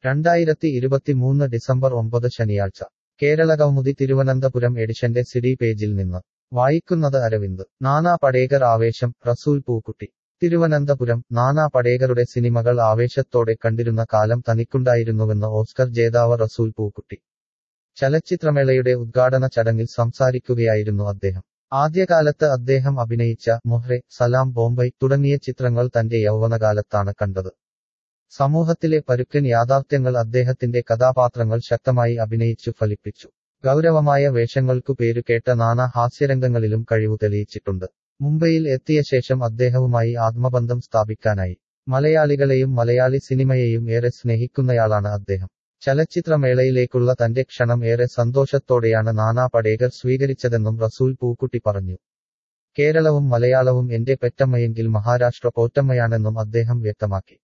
രണ്ടായിരത്തി ഇരുപത്തിമൂന്ന് ഡിസംബർ ഒമ്പത് ശനിയാഴ്ച കേരള കൗമുദി തിരുവനന്തപുരം എഡിഷന്റെ സിഡി പേജിൽ നിന്ന് വായിക്കുന്നത് അരവിന്ദ് നാനാ പടേകർ ആവേശം റസൂൽ പൂക്കുട്ടി തിരുവനന്തപുരം നാനാ പടേകറുടെ സിനിമകൾ ആവേശത്തോടെ കണ്ടിരുന്ന കാലം തനിക്കുണ്ടായിരുന്നുവെന്ന് ഓസ്കർ ജേതാവ് റസൂൽ പൂക്കുട്ടി ചലച്ചിത്രമേളയുടെ ഉദ്ഘാടന ചടങ്ങിൽ സംസാരിക്കുകയായിരുന്നു അദ്ദേഹം ആദ്യകാലത്ത് അദ്ദേഹം അഭിനയിച്ച മൊഹ്റെ സലാം ബോംബൈ തുടങ്ങിയ ചിത്രങ്ങൾ തന്റെ യൗവനകാലത്താണ് കണ്ടത് സമൂഹത്തിലെ പരുക്കൻ യാഥാർത്ഥ്യങ്ങൾ അദ്ദേഹത്തിന്റെ കഥാപാത്രങ്ങൾ ശക്തമായി അഭിനയിച്ചു ഫലിപ്പിച്ചു ഗൗരവമായ വേഷങ്ങൾക്കു പേരുകേട്ട നാനാ ഹാസ്യരംഗങ്ങളിലും കഴിവു തെളിയിച്ചിട്ടുണ്ട് മുംബൈയിൽ എത്തിയ ശേഷം അദ്ദേഹവുമായി ആത്മബന്ധം സ്ഥാപിക്കാനായി മലയാളികളെയും മലയാളി സിനിമയെയും ഏറെ സ്നേഹിക്കുന്നയാളാണ് അദ്ദേഹം ചലച്ചിത്രമേളയിലേക്കുള്ള തന്റെ ക്ഷണം ഏറെ സന്തോഷത്തോടെയാണ് നാനാ പടേകർ സ്വീകരിച്ചതെന്നും റസൂൽ പൂക്കുട്ടി പറഞ്ഞു കേരളവും മലയാളവും എന്റെ പെറ്റമ്മയെങ്കിൽ മഹാരാഷ്ട്ര പോറ്റമ്മയാണെന്നും അദ്ദേഹം വ്യക്തമാക്കി